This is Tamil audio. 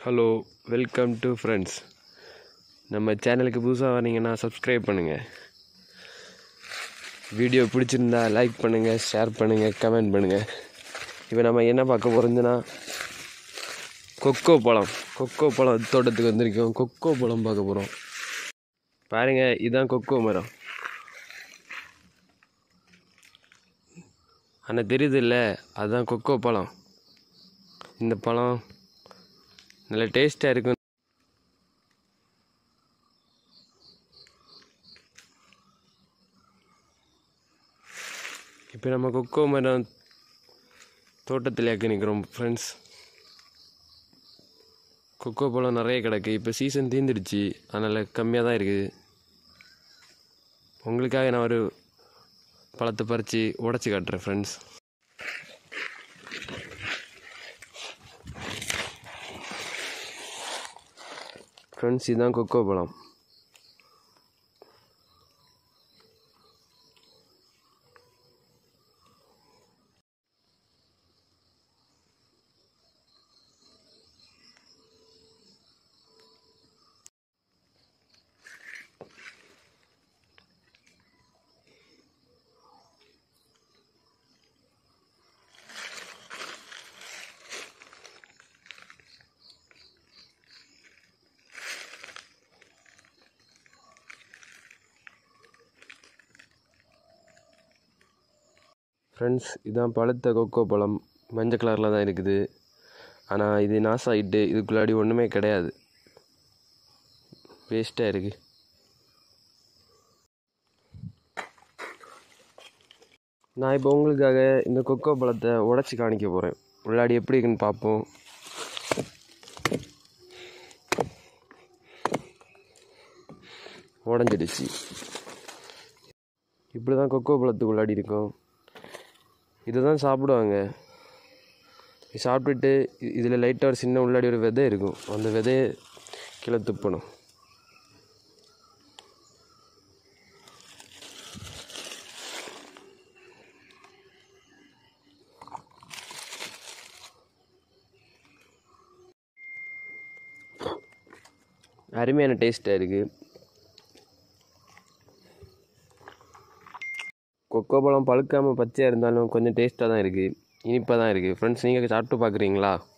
ஹலோ வெல்கம் டு ஃப்ரெண்ட்ஸ் நம்ம சேனலுக்கு புதுசாக வரீங்கன்னா சப்ஸ்கிரைப் பண்ணுங்கள் வீடியோ பிடிச்சிருந்தா லைக் பண்ணுங்கள் ஷேர் பண்ணுங்கள் கமெண்ட் பண்ணுங்கள் இப்போ நம்ம என்ன பார்க்க போகிறோம்னா கொக்கோ பழம் கொக்கோ பழம் தோட்டத்துக்கு வந்திருக்கோம் கொக்கோ பழம் பார்க்க போகிறோம் பாருங்கள் இதுதான் கொக்கோ மரம் ஆனால் தெரியுது இல்லை அதுதான் கொக்கோ பழம் இந்த பழம் நல்ல டேஸ்ட்டாக இருக்கும் இப்போ நம்ம கொக்கோ மரம் தோட்டத்தில் ஏக்க நிற்கிறோம் ஃப்ரெண்ட்ஸ் கொக்கோ பழம் நிறைய கிடக்கு இப்போ சீசன் தீர்ந்துடுச்சு அதனால் கம்மியாக தான் இருக்குது உங்களுக்காக நான் ஒரு பழத்தை பறித்து உடச்சி காட்டுறேன் ஃப்ரெண்ட்ஸ் ஃப்ரெண்ட்ஸ் இதுதான் கொக்கோ பழம் ஃப்ரெண்ட்ஸ் இதுதான் பழுத்த கொக்கோ பழம் மஞ்சள் கலரில் தான் இருக்குது ஆனால் இது நாசாயிட்டு இதுக்குள்ளாடி ஒன்றுமே கிடையாது வேஸ்ட்டாக இருக்குது நான் இப்போ உங்களுக்காக இந்த கொக்கோ பழத்தை உடச்சி காணிக்க போகிறேன் உள்ளாடி எப்படி இருக்குன்னு பார்ப்போம் உடஞ்சிடுச்சு இப்படி தான் கொக்கோ பழத்துக்கு உள்ளாடி இருக்கும் இதை தான் சாப்பிடுவாங்க இது சாப்பிட்டுட்டு இதில் லைட்டாக ஒரு சின்ன உள்ளாடி ஒரு விதை இருக்கும் அந்த விதையை கீழே துப்பணும் அருமையான டேஸ்ட்டாக இருக்குது கொக்கோ பழம் பழுக்காமல் பச்சையாக இருந்தாலும் கொஞ்சம் டேஸ்ட்டாக தான் இருக்குது இனிப்பாக தான் இருக்குது ஃப்ரெண்ட்ஸ் நீங்கள் சாப்பிட்டு பார்க்குறீங்களா